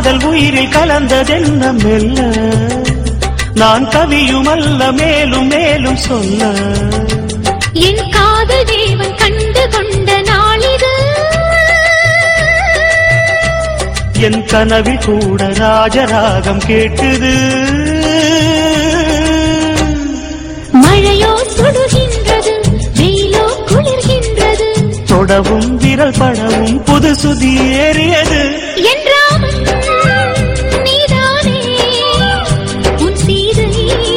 காதல் உயிரில் கலந்ததென்ன மெல்ல நான் கவியுமல்ல மேலும் மேலும் சொல்ல என் காதல் தேவன் கண்டு கொண்ட நாளிது என் கனவில் கூட ராஜராகம் கேட்டுது மழையோ சுடுகின்றது வெயிலோ குளிர்கின்றது தொடவும் விரல் படவும் புது சுதி ஏறியது என்றாலும் நீதானே உன் சீதை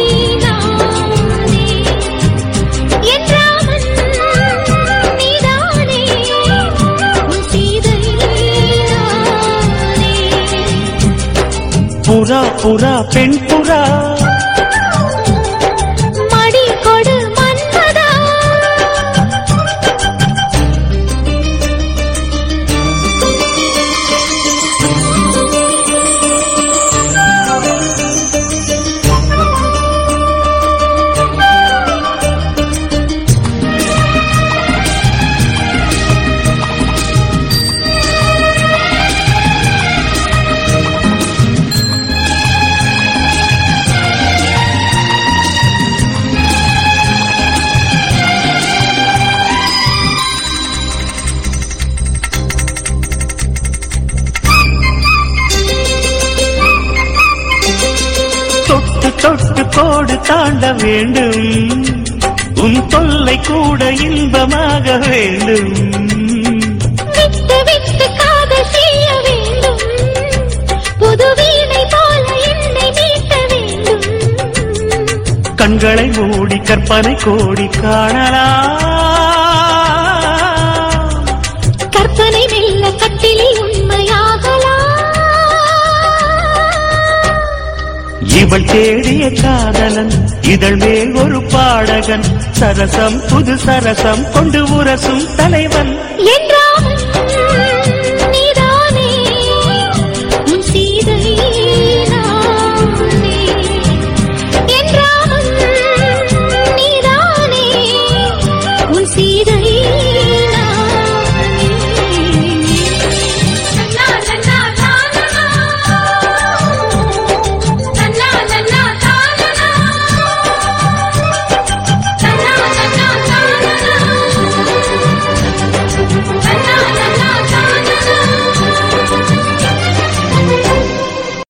நானே என்றாலும் நீதானே உன் சீதை நானே புறா புறா பெண் புறா மடி கொடு மன்மதா தொட்டு தொட்டு கோடு தாண்ட வேண்டும் உன் தொல்லை கூட இன்பமாக வேண்டும் விட்டு விட்டு காதல் செய்ய வேண்டும் புது வீணை போல என்னை மீட்ட வேண்டும் கண்களை மூடி கற்பனை கோடி காணலாம் கற்பனை மெல்ல கட்டிலில் உண்மையாகலாம் இவள் தேடிய காதலன் இதழ் மேல் ஒரு பாடகன் சரசம் புது சரசம் கொண்டு உரசும் தலைவன் என்ற